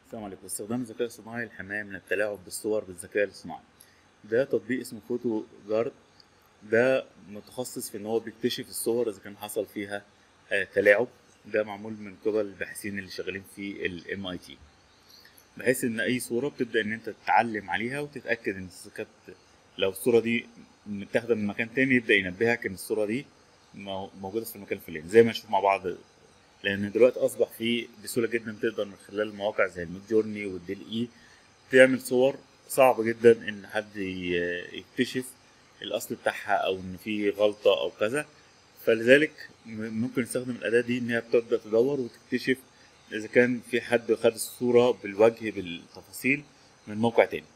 السلام عليكم استخدام الذكاء الصناعي للحماية من التلاعب بالصور بالذكاء الصناعي ده تطبيق اسمه فوتو جارد ده متخصص في ان هو بيكتشف الصور اذا كان حصل فيها آه، تلاعب ده معمول من قبل الباحثين اللي شغالين في الام اي تي بحيث ان اي صورة بتبدأ ان انت تتعلم عليها وتتأكد ان إذا كانت لو الصورة دي متاخدة من مكان تاني يبدأ ينبهك ان الصورة دي مو- موجودة في المكان الفلاني زي ما نشوف مع بعض لان دلوقتي اصبح في بسهوله جدا تقدر من خلال مواقع زي الميد جورني والديل اي تعمل صور صعب جدا ان حد ي- يكتشف الاصل بتاعها او ان في غلطه او كذا فلذلك م- ممكن نستخدم الاداه دي ان هي بتبدا تدور وتكتشف اذا كان في حد خد الصوره بالوجه بالتفاصيل من موقع تاني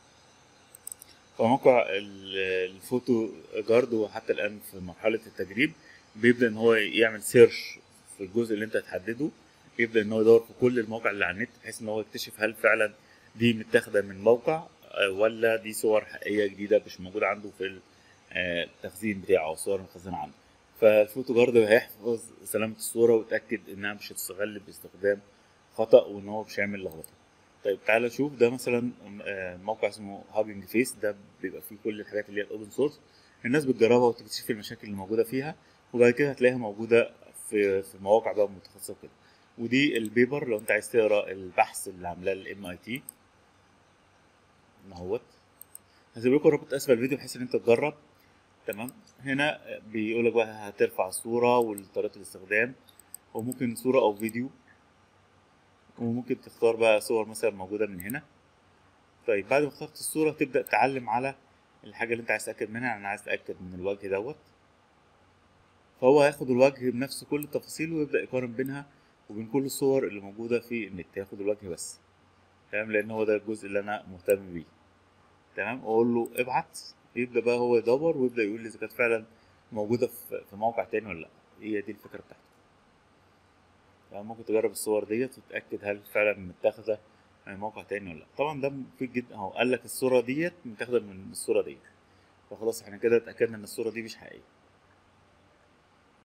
فموقع ال- الفوتو جارد هو حتى الان في مرحله التجريب بيبدا ان هو يعمل سيرش في الجزء اللي انت هتحدده يبدا ان هو يدور في كل المواقع اللي على النت بحيث ان هو يكتشف هل فعلا دي متاخده من موقع آه، ولا دي صور حقيقيه جديده مش موجوده عنده في ال- آه، التخزين بتاعه او الصور المخزنه عنده فالفوتو جارد هيحفظ سلامه الصوره ويتاكد انها مش هتستغل باستخدام خطا وان هو مش هيعمل لخبطه طيب تعالى نشوف ده مثلا آه، موقع اسمه هاجنج فيس ده بيبقى فيه كل الحاجات اللي هي الاوبن سورس الناس بتجربها وتكتشف المشاكل اللي موجوده فيها وبعد كده هتلاقيها موجوده في في مواقع بقى متخصصه كده ودي البيبر لو انت عايز تقرا البحث اللي عاملاه الام اي تي اهوت هسيب لكم رابط اسفل الفيديو بحيث ان انت تجرب تمام هنا بيقول لك بقى هترفع الصوره وطريقه الاستخدام وممكن صوره او فيديو وممكن تختار بقى صور مثلا موجوده من هنا طيب بعد ما اخترت الصوره تبدا تعلم على الحاجه اللي انت عايز تتاكد منها انا عايز اتاكد من الوجه دوت فهو هياخد الوجه بنفس كل التفاصيل ويبدا يقارن بينها وبين كل الصور اللي موجوده في النت ياخد الوجه بس تمام لان هو ده الجزء اللي انا مهتم بيه تمام اقول له ابعت يبدا بقى هو يدور ويبدا يقول لي اذا كانت فعلا موجوده في في موقع تاني ولا لا هي دي الفكره بتاعته يعني ممكن تجرب الصور ديت وتتاكد هل فعلا متاخده من موقع تاني ولا لا طبعا ده مفيد جدا اهو قال لك الصوره ديت متاخده من الصوره ديت فخلاص احنا كده اتاكدنا ان الصوره دي مش حقيقيه